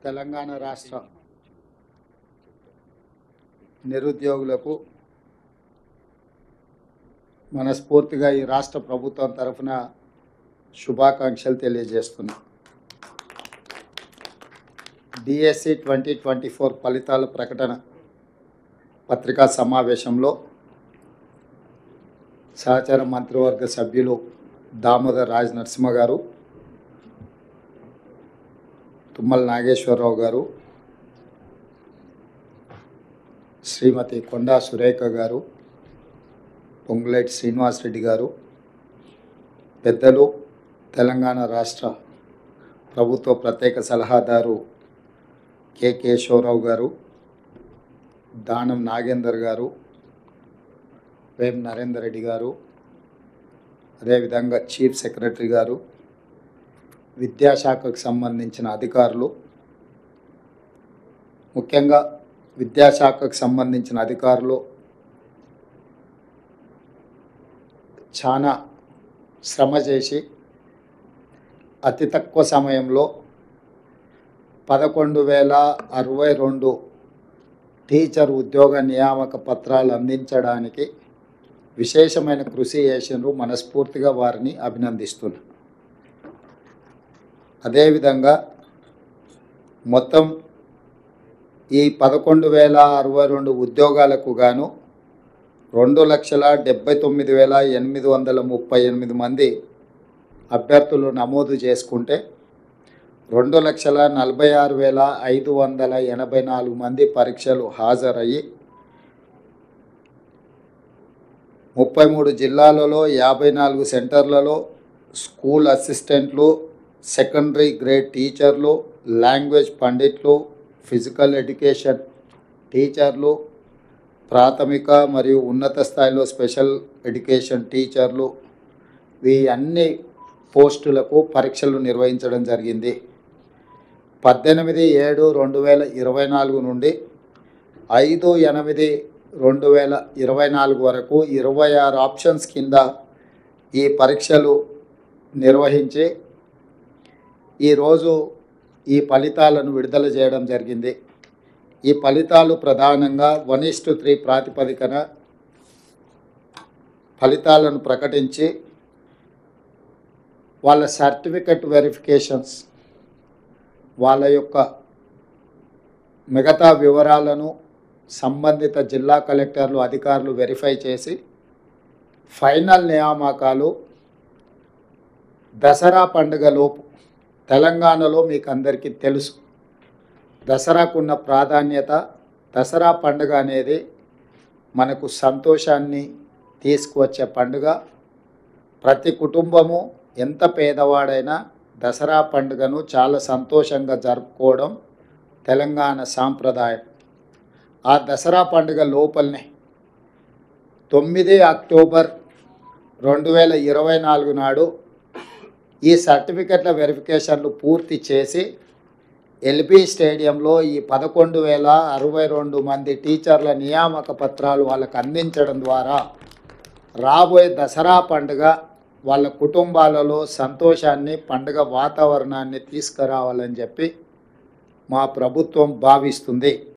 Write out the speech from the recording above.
తెలంగాణ రాష్ట్ర నిరుద్యోగులకు మనస్ఫూర్తిగా ఈ రాష్ట్ర ప్రభుత్వం తరఫున శుభాకాంక్షలు తెలియజేస్తున్నా డిఎస్సి ట్వంటీ ట్వంటీ ఫోర్ ఫలితాల ప్రకటన పత్రికా సమావేశంలో సహచార మంత్రివర్గ సభ్యులు దామోదర్ రాజ్ నరసింహ గారు తుమ్మల నాగేశ్వరరావు గారు శ్రీమతి కొండా సురేఖ గారు పొంగులేటి శ్రీనివాసరెడ్డి గారు పెద్దలు తెలంగాణ రాష్ట్ర ప్రభుత్వ ప్రత్యేక సలహాదారు కె కేశవరావు గారు దానం నాగేందర్ గారు వేం నరేందర్ రెడ్డి గారు అదేవిధంగా చీఫ్ సెక్రటరీ గారు విద్యాశాఖకు సంబంధించిన అధికారులు ముఖ్యంగా విద్యాశాఖకు సంబంధించిన అధికారులు చాలా శ్రమ చేసి అతి తక్కువ సమయంలో పదకొండు వేల అరవై రెండు టీచర్ ఉద్యోగ నియామక పత్రాలు అందించడానికి విశేషమైన కృషి చేసినారు మనస్ఫూర్తిగా వారిని అభినందిస్తున్నా అదేవిధంగా మొత్తం ఈ పదకొండు వేల అరవై రెండు ఉద్యోగాలకు గాను రెండు లక్షల డెబ్బై తొమ్మిది వేల ఎనిమిది వందల ముప్పై ఎనిమిది మంది అభ్యర్థులు నమోదు చేసుకుంటే రెండు లక్షల నలభై ఆరు వేల ఐదు వందల ఎనభై నాలుగు మంది పరీక్షలు హాజరయ్యి ముప్పై మూడు జిల్లాలలో యాభై నాలుగు సెంటర్లలో స్కూల్ అసిస్టెంట్లు సెకండరీ గ్రేడ్ టీచర్లు లాంగ్వేజ్ పండిట్లు ఫిజికల్ ఎడ్యుకేషన్ టీచర్లు ప్రాథమిక మరియు ఉన్నత స్థాయిలో స్పెషల్ ఎడ్యుకేషన్ టీచర్లు ఈ అన్ని పోస్టులకు పరీక్షలు నిర్వహించడం జరిగింది పద్దెనిమిది ఏడు రెండు వేల ఇరవై నాలుగు నుండి ఐదు ఎనిమిది రెండు వేల ఇరవై నాలుగు వరకు ఇరవై ఆరు ఆప్షన్స్ కింద ఈ పరీక్షలు నిర్వహించి ఈరోజు ఈ ఫలితాలను విడుదల చేయడం జరిగింది ఈ ఫలితాలు ప్రధానంగా వన్ ఇస్ టు త్రీ ప్రాతిపదికన ఫలితాలను ప్రకటించి వాళ్ళ సర్టిఫికెట్ వెరిఫికేషన్స్ వాళ్ళ యొక్క మిగతా వివరాలను సంబంధిత జిల్లా కలెక్టర్లు అధికారులు వెరిఫై చేసి ఫైనల్ నియామకాలు దసరా పండుగలోపు తెలంగాణలో మీకు అందరికీ తెలుసు దసరాకున్న ప్రాధాన్యత దసరా పండుగ అనేది మనకు సంతోషాన్ని తీసుకువచ్చే పండుగ ప్రతి కుటుంబము ఎంత పేదవాడైనా దసరా పండుగను చాలా సంతోషంగా జరుపుకోవడం తెలంగాణ సాంప్రదాయం ఆ దసరా పండుగ లోపలనే తొమ్మిది అక్టోబర్ రెండు వేల ఇరవై నాలుగు నాడు ఈ సర్టిఫికెట్ల వెరిఫికేషన్లు పూర్తి చేసి ఎల్బీ స్టేడియంలో ఈ పదకొండు వేల అరవై రెండు మంది టీచర్ల నియామక పత్రాలు వాళ్ళకు అందించడం ద్వారా రాబోయే దసరా పండుగ వాళ్ళ కుటుంబాలలో సంతోషాన్ని పండుగ వాతావరణాన్ని తీసుకురావాలని చెప్పి మా ప్రభుత్వం భావిస్తుంది